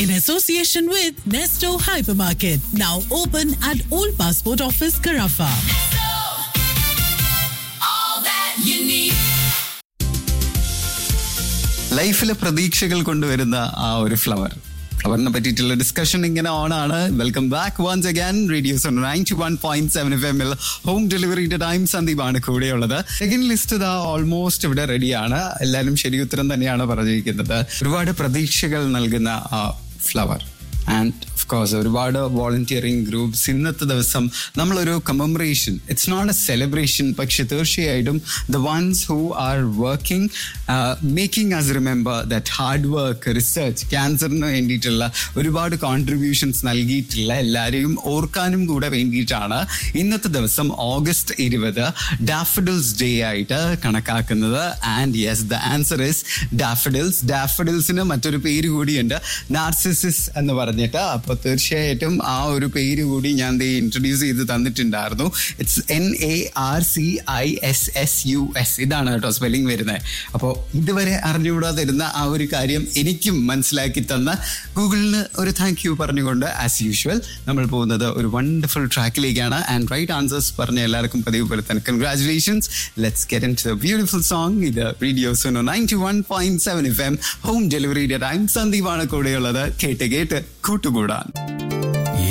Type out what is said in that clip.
in association with Nesto Hypermarket, now open at Old Passport Office, Carafa. all that you need. ലൈഫിലെ പ്രതീക്ഷകൾ കൊണ്ടുവരുന്ന ആ ഒരു flower ഫ്ലവറിനെ പറ്റിയിട്ടുള്ള ഡിസ്കഷൻ ഇങ്ങനെ ഓൺ ആണ് welcome back once again radio's ninety one point seven F എമ്മിൽ home ഡെലിവറിയുടെ ടൈം സന്ദീപാണ് കൂടെയുള്ളത് സെക്കൻഡ് ലിസ്റ്റ് ഇതാ ഓൾമോസ്റ്റ് ഇവിടെ റെഡിയാണ് എല്ലാവരും ശരി ഉത്തരം തന്നെയാണ് പറഞ്ഞിരിക്കുന്നത് ഒരുപാട് പ്രതീക്ഷകൾ നൽകുന്ന ആ ഫ്ലവർ ആൻഡ് ഓഫ് കോഴ്സ് ഒരുപാട് വോളണ്ടിയറിങ് ഗ്രൂപ്പ്സ് ഇന്നത്തെ ദിവസം നമ്മളൊരു commemoration it's not a celebration പക്ഷെ തീർച്ചയായിട്ടും the ones who are working making us remember that hard work research ക്യാൻസറിന് വേണ്ടിയിട്ടുള്ള ഒരുപാട് കോൺട്രിബ്യൂഷൻസ് നൽകിയിട്ടുള്ള എല്ലാവരെയും ഓർക്കാനും കൂടെ വേണ്ടിയിട്ടാണ് ഇന്നത്തെ ദിവസം ഓഗസ്റ്റ് ഇരുപത് ഡാഫഡിൽസ് ഡേ ആയിട്ട് കണക്കാക്കുന്നത് and yes the answer is daffodils ഡാഫഡിൽസിന് മറ്റൊരു പേര് കൂടിയുണ്ട് നാർസിസിസ് എന്ന് പറഞ്ഞിട്ട് അപ്പോൾ തീർച്ചയായിട്ടും ആ ഒരു പേര് കൂടി ഞാൻ ദേ ഇൻട്രൊഡ്യൂസ് ചെയ്ത് തന്നിട്ടുണ്ടായിരുന്നു it's N A R C I S S U S ഇതാണ് കേട്ടോ സ്പെല്ലിംഗ് വരുന്നത് അപ്പോൾ ഇതുവരെ അറിഞ്ഞുകൂടാതിരുന്ന ആ ഒരു കാര്യം എനിക്കും മനസ്സിലാക്കി തന്ന ഗൂഗിളിന് ഒരു താങ്ക് യു പറഞ്ഞുകൊണ്ട് ആസ് യൂഷ്വൽ നമ്മൾ പോകുന്നത് ഒരു വണ്ടർഫുൾ ട്രാക്കിലേക്കാണ് ആൻഡ് റൈറ്റ് ആൻസേഴ്സ് പറഞ്ഞ എല്ലാവർക്കും പതിവ് പോലെ തന്നെ congratulations let's get into beautiful song ഇത് radio Suno ninety one point seven F M home ഡെലിവറിയുടെ ടൈം സന്ദീപാണ് കൂടെയുള്ളത് കേട്ട് കേട്ട് കൂട്ടുകൂടാൻ